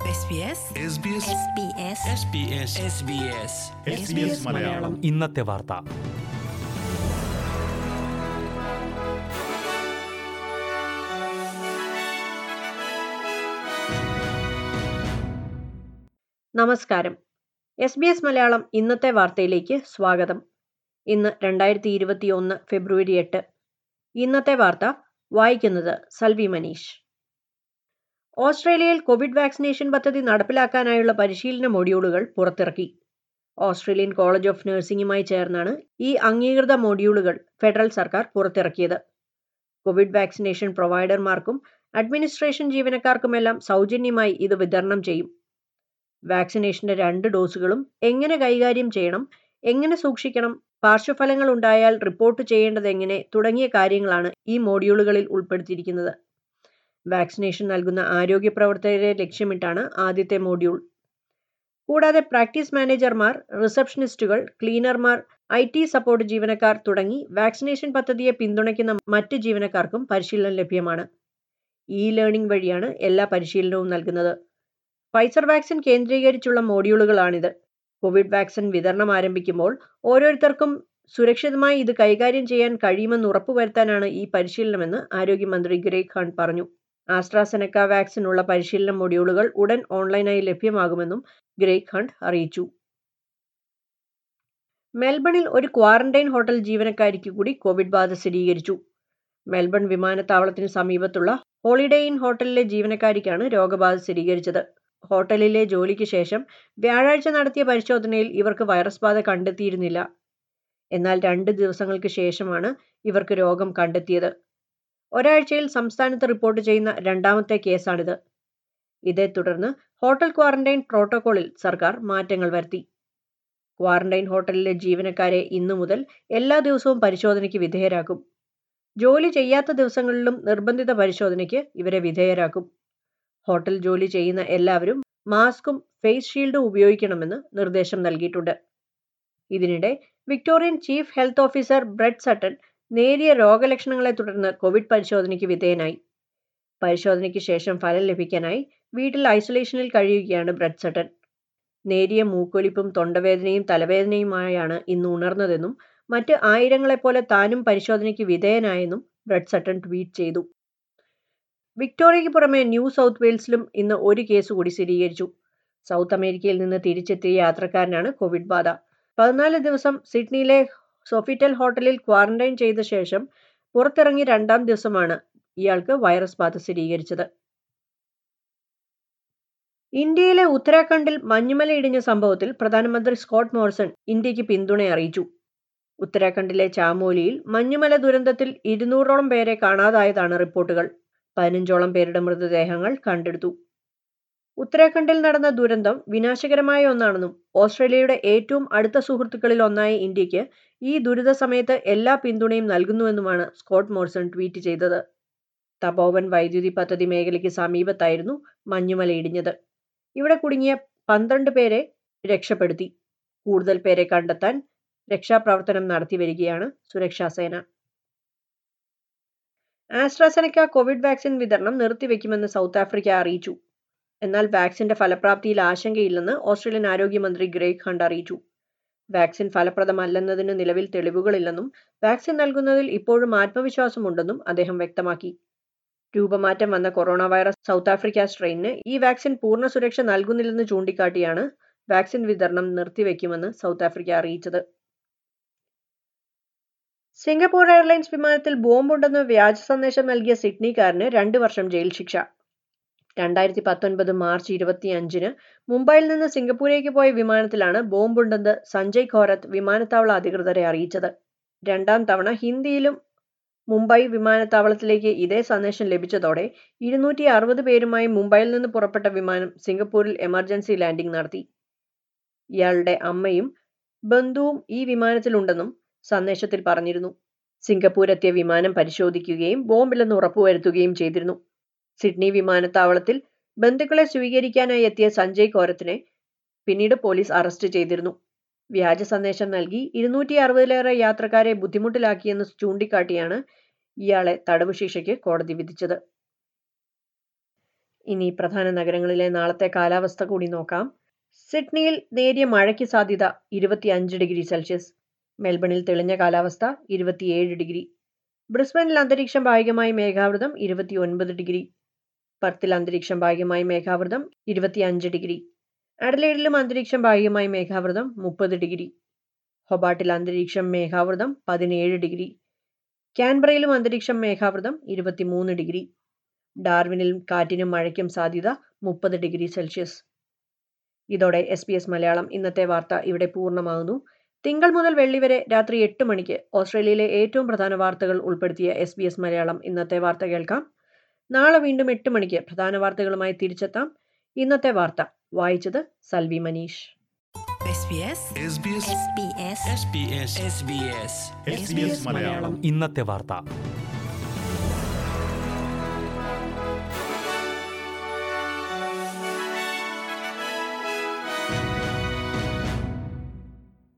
SBS SBS SBS SBS SBS SBS Malayalam ഇന്നത്തെ വാർത്ത നമസ്കാരം എസ് ബി എസ് മലയാളം ഇന്നത്തെ വാർത്തയിലേക്ക് സ്വാഗതം ഇന്ന് രണ്ടായിരത്തി ഇരുപത്തി ഒന്ന് ഫെബ്രുവരി എട്ട് ഇന്നത്തെ വാർത്ത വായിക്കുന്നത് സൽവി മനീഷ് ഓസ്ട്രേലിയയിൽ കോവിഡ് വാക്സിനേഷൻ പദ്ധതി നടപ്പിലാക്കാനായുള്ള പരിശീലന മൊഡ്യൂളുകൾ പുറത്തിറക്കി ഓസ്ട്രേലിയൻ കോളേജ് ഓഫ് നഴ്സിംഗുമായി ചേർന്നാണ് ഈ അംഗീകൃത മൊഡ്യൂളുകൾ ഫെഡറൽ സർക്കാർ പുറത്തിറക്കിയത് കോവിഡ് വാക്സിനേഷൻ പ്രൊവൈഡർമാർക്കും അഡ്മിനിസ്ട്രേഷൻ ജീവനക്കാർക്കുമെല്ലാം സൗജന്യമായി ഇത് വിതരണം ചെയ്യും വാക്സിനേഷന്റെ രണ്ട് ഡോസുകളും എങ്ങനെ കൈകാര്യം ചെയ്യണം എങ്ങനെ സൂക്ഷിക്കണം പാർശ്വഫലങ്ങൾ ഉണ്ടായാൽ റിപ്പോർട്ട് ചെയ്യേണ്ടത് എങ്ങനെ തുടങ്ങിയ കാര്യങ്ങളാണ് ഈ മോഡ്യൂളുകളിൽ ഉൾപ്പെടുത്തിയിരിക്കുന്നത് വാക്സിനേഷൻ നൽകുന്ന ആരോഗ്യ പ്രവർത്തകരെ ലക്ഷ്യമിട്ടാണ് ആദ്യത്തെ മോഡ്യൂൾ കൂടാതെ പ്രാക്ടീസ് മാനേജർമാർ റിസപ്ഷനിസ്റ്റുകൾ ക്ലീനർമാർ ഐ ടി സപ്പോർട്ട് ജീവനക്കാർ തുടങ്ങി വാക്സിനേഷൻ പദ്ധതിയെ പിന്തുണയ്ക്കുന്ന മറ്റ് ജീവനക്കാർക്കും പരിശീലനം ലഭ്യമാണ് ഇ ലേണിംഗ് വഴിയാണ് എല്ലാ പരിശീലനവും നൽകുന്നത് ഫൈസർ വാക്സിൻ കേന്ദ്രീകരിച്ചുള്ള മോഡ്യൂളുകളാണിത് കോവിഡ് വാക്സിൻ വിതരണം ആരംഭിക്കുമ്പോൾ ഓരോരുത്തർക്കും സുരക്ഷിതമായി ഇത് കൈകാര്യം ചെയ്യാൻ കഴിയുമെന്ന് ഉറപ്പുവരുത്താനാണ് ഈ പരിശീലനമെന്ന് ആരോഗ്യമന്ത്രി ഗ്രേഗ് ഖാൻ പറഞ്ഞു ആസ്ട്രാസെനക്ക വാക്സിനുള്ള പരിശീലന മൊഡ്യൂളുകൾ ഉടൻ ഓൺലൈനായി ലഭ്യമാകുമെന്നും ഗ്രേഗ് ഹണ്ട് അറിയിച്ചു മെൽബണിൽ ഒരു ക്വാറന്റൈൻ ഹോട്ടൽ ജീവനക്കാരിക്ക് കൂടി കോവിഡ് ബാധ സ്ഥിരീകരിച്ചു മെൽബൺ വിമാനത്താവളത്തിന് സമീപത്തുള്ള ഹോളിഡേ ഇൻ ഹോട്ടലിലെ ജീവനക്കാരിക്കാണ് രോഗബാധ സ്ഥിരീകരിച്ചത് ഹോട്ടലിലെ ജോലിക്ക് ശേഷം വ്യാഴാഴ്ച നടത്തിയ പരിശോധനയിൽ ഇവർക്ക് വൈറസ് ബാധ കണ്ടെത്തിയിരുന്നില്ല എന്നാൽ രണ്ട് ദിവസങ്ങൾക്ക് ശേഷമാണ് ഇവർക്ക് രോഗം കണ്ടെത്തിയത് ഒരാഴ്ചയിൽ സംസ്ഥാനത്ത് റിപ്പോർട്ട് ചെയ്യുന്ന രണ്ടാമത്തെ കേസാണിത് ഇതേ തുടർന്ന് ഹോട്ടൽ ക്വാറന്റൈൻ പ്രോട്ടോകോളിൽ സർക്കാർ മാറ്റങ്ങൾ വരുത്തി ക്വാറന്റൈൻ ഹോട്ടലിലെ ജീവനക്കാരെ ഇന്നു മുതൽ എല്ലാ ദിവസവും പരിശോധനയ്ക്ക് വിധേയരാക്കും ജോലി ചെയ്യാത്ത ദിവസങ്ങളിലും നിർബന്ധിത പരിശോധനയ്ക്ക് ഇവരെ വിധേയരാക്കും ഹോട്ടൽ ജോലി ചെയ്യുന്ന എല്ലാവരും മാസ്കും ഫേസ് ഷീൽഡും ഉപയോഗിക്കണമെന്ന് നിർദ്ദേശം നൽകിയിട്ടുണ്ട് ഇതിനിടെ Victorian chief health officer Brett Sutton നേരിയ രോഗലക്ഷണങ്ങളെ തുടർന്ന് കോവിഡ് പരിശോധനയ്ക്ക് വിധേയനായി പരിശോധനയ്ക്ക് ശേഷം ഫലം ലഭിക്കാനായി വീട്ടിൽ ഐസൊലേഷനിൽ കഴിയുകയാണ് ബ്രെഡ് സട്ടൺ നേരിയ മൂക്കൊലിപ്പും തൊണ്ടവേദനയും തലവേദനയുമായാണ് ഇന്ന് ഉണർന്നതെന്നും മറ്റ് ആയിരങ്ങളെപ്പോലെ താനും പരിശോധനയ്ക്ക് വിധേയനായെന്നും ബ്രെഡ് സട്ടൺ ട്വീറ്റ് ചെയ്തു വിക്ടോറിയയ്ക്ക് പുറമെ ന്യൂ സൗത്ത് വെയിൽസിലും ഇന്ന് ഒരു കേസ് കൂടി സ്ഥിരീകരിച്ചു സൗത്ത് അമേരിക്കയിൽ നിന്ന് തിരിച്ചെത്തിയ യാത്രക്കാരനാണ് കോവിഡ് ബാധ പതിനാല് ദിവസം സിഡ്നിയിലെ സൊഫിറ്റൽ ഹോട്ടലിൽ ക്വാറന്റൈൻ ചെയ്ത ശേഷം പുറത്തിറങ്ങി രണ്ടാം ദിവസമാണ് ഇയാൾക്ക് വൈറസ് ബാധ സ്ഥിരീകരിച്ചത് ഇന്ത്യയിലെ ഉത്തരാഖണ്ഡിൽ മഞ്ഞുമല ഇടിഞ്ഞ സംഭവത്തിൽ പ്രധാനമന്ത്രി സ്കോട്ട് മോറിസൺ ഇന്ത്യക്ക് പിന്തുണ അറിയിച്ചു ഉത്തരാഖണ്ഡിലെ ചാമോലിയിൽ മഞ്ഞുമല ദുരന്തത്തിൽ ഇരുന്നൂറോളം പേരെ കാണാതായതാണ് റിപ്പോർട്ടുകൾ പതിനഞ്ചോളം പേരുടെ മൃതദേഹങ്ങൾ കണ്ടെടുത്തു ഉത്തരാഖണ്ഡിൽ നടന്ന ദുരന്തം വിനാശകരമായ ഒന്നാണെന്നും ഓസ്ട്രേലിയയുടെ ഏറ്റവും അടുത്ത സുഹൃത്തുക്കളിൽ ഒന്നായ ഇന്ത്യക്ക് ഈ ദുരിത സമയത്ത് എല്ലാ പിന്തുണയും നൽകുന്നുവെന്നുമാണ് സ്കോട്ട് മോർസൺ ട്വീറ്റ് ചെയ്തത് തപോവൻ വൈദ്യുതി പദ്ധതി മേഖലയ്ക്ക് സമീപത്തായിരുന്നു മഞ്ഞുമല ഇടിഞ്ഞത് ഇവിടെ കുടുങ്ങിയ പന്ത്രണ്ട് പേരെ രക്ഷപ്പെടുത്തി കൂടുതൽ പേരെ കണ്ടെത്താൻ രക്ഷാപ്രവർത്തനം നടത്തി വരികയാണ് സുരക്ഷാ സേന ആസ്ട്രാസെനക്ക കോവിഡ് വാക്സിൻ വിതരണം നിർത്തിവെക്കുമെന്ന് സൗത്ത് ആഫ്രിക്ക അറിയിച്ചു എന്നാൽ വാക്സിന്റെ ഫലപ്രാപ്തിയിൽ ആശങ്കയില്ലെന്ന് ഓസ്ട്രേലിയൻ ആരോഗ്യമന്ത്രി ഗ്രേഗ് ഹണ്ട് അറിയിച്ചു വാക്സിൻ ഫലപ്രദമല്ലെന്നതിന് നിലവിൽ തെളിവുകളില്ലെന്നും വാക്സിൻ നൽകുന്നതിൽ ഇപ്പോഴും ആത്മവിശ്വാസമുണ്ടെന്നും അദ്ദേഹം വ്യക്തമാക്കി രൂപമാറ്റം വന്ന കൊറോണ വൈറസ് സൗത്ത് ആഫ്രിക്ക സ്ട്രെയിനിന് ഈ വാക്സിൻ പൂർണ്ണ സുരക്ഷ നൽകുന്നില്ലെന്ന് ചൂണ്ടിക്കാട്ടിയാണ് വാക്സിൻ വിതരണം നിർത്തിവെക്കുമെന്ന് സൗത്ത് ആഫ്രിക്ക അറിയിച്ചത് സിംഗപ്പൂർ എയർലൈൻസ് വിമാനത്തിൽ ബോംബുണ്ടെന്ന് വ്യാജ സന്ദേശം നൽകിയ സിഡ്നിക്കാരന് രണ്ട് വർഷം ജയിൽ ശിക്ഷ രണ്ടായിരത്തി പത്തൊൻപത് മാർച്ച് ഇരുപത്തി അഞ്ചിന് മുംബൈയിൽ നിന്ന് സിംഗപ്പൂരേക്ക് പോയ വിമാനത്തിലാണ് ബോംബുണ്ടെന്ന് സഞ്ജയ് ഖോരത്ത് വിമാനത്താവള അധികൃതരെ അറിയിച്ചത് രണ്ടാം തവണ ഹിന്ദിയിലും മുംബൈ വിമാനത്താവളത്തിലേക്ക് ഇതേ സന്ദേശം ലഭിച്ചതോടെ ഇരുന്നൂറ്റി അറുപത് പേരുമായി മുംബൈയിൽ നിന്ന് പുറപ്പെട്ട വിമാനം സിംഗപ്പൂരിൽ എമർജൻസി ലാൻഡിംഗ് നടത്തി ഇയാളുടെ അമ്മയും ബന്ധുവും ഈ വിമാനത്തിലുണ്ടെന്നും സന്ദേശത്തിൽ പറഞ്ഞിരുന്നു സിംഗപ്പൂർ എത്തിയ വിമാനം പരിശോധിക്കുകയും ബോംബില്ലെന്ന് ഉറപ്പുവരുത്തുകയും ചെയ്തിരുന്നു സിഡ്നി വിമാനത്താവളത്തിൽ ബന്ധുക്കളെ സ്വീകരിക്കാനായി എത്തിയ സഞ്ജയ് കോരത്തിനെ പിന്നീട് പോലീസ് അറസ്റ്റ് ചെയ്തിരുന്നു വ്യാജ സന്ദേശം നൽകി ഇരുന്നൂറ്റി അറുപതിലേറെ യാത്രക്കാരെ ബുദ്ധിമുട്ടിലാക്കിയെന്ന് ചൂണ്ടിക്കാട്ടിയാണ് ഇയാളെ തടവ് ശിക്ഷയ്ക്ക് കോടതി വിധിച്ചത് ഇനി പ്രധാന നഗരങ്ങളിലെ നാളത്തെ കാലാവസ്ഥ കൂടി നോക്കാം സിഡ്നിയിൽ നേരിയ മഴയ്ക്ക് സാധ്യത ഇരുപത്തിയഞ്ച് ഡിഗ്രി സെൽഷ്യസ് മെൽബണിൽ തെളിഞ്ഞ കാലാവസ്ഥ ഇരുപത്തിയേഴ് ഡിഗ്രി ബ്രിസ്ബനിൽ അന്തരീക്ഷം ഭാഗികമായി മേഘാവൃതം ഇരുപത്തിയൊൻപത് ഡിഗ്രി പർത്തിൽ അന്തരീക്ഷം ഭാഗികമായി മേഘാവൃതം ഇരുപത്തിയഞ്ച് ഡിഗ്രി അഡലേഡിലും അന്തരീക്ഷം ഭാഗികമായി മേഘാവൃതം മുപ്പത് ഡിഗ്രി ഹൊബാട്ടിൽ അന്തരീക്ഷം മേഘാവൃതം പതിനേഴ് ഡിഗ്രി ക്യാൻബ്രയിലും അന്തരീക്ഷം മേഘാവൃതം ഇരുപത്തിമൂന്ന് ഡിഗ്രി ഡാർവിനിൽ കാറ്റിനും മഴയ്ക്കും സാധ്യത മുപ്പത് ഡിഗ്രി സെൽഷ്യസ് ഇതോടെ എസ് ബി എസ് മലയാളം ഇന്നത്തെ വാർത്ത ഇവിടെ പൂർണ്ണമാകുന്നു തിങ്കൾ മുതൽ വെള്ളി വരെ രാത്രി എട്ട് മണിക്ക് ഓസ്ട്രേലിയയിലെ ഏറ്റവും പ്രധാന വാർത്തകൾ ഉൾപ്പെടുത്തിയ എസ് ബി എസ് മലയാളം ഇന്നത്തെ വാർത്ത കേൾക്കാം നാളെ വീണ്ടും എട്ട് മണിക്ക് പ്രധാന വാർത്തകളുമായി തിരിച്ചെത്താം ഇന്നത്തെ വാർത്ത വായിച്ചത് Salvi Manish SBS SBS SBS SBS SBS SBS Malayalam ഇന്നത്തെ വാർത്ത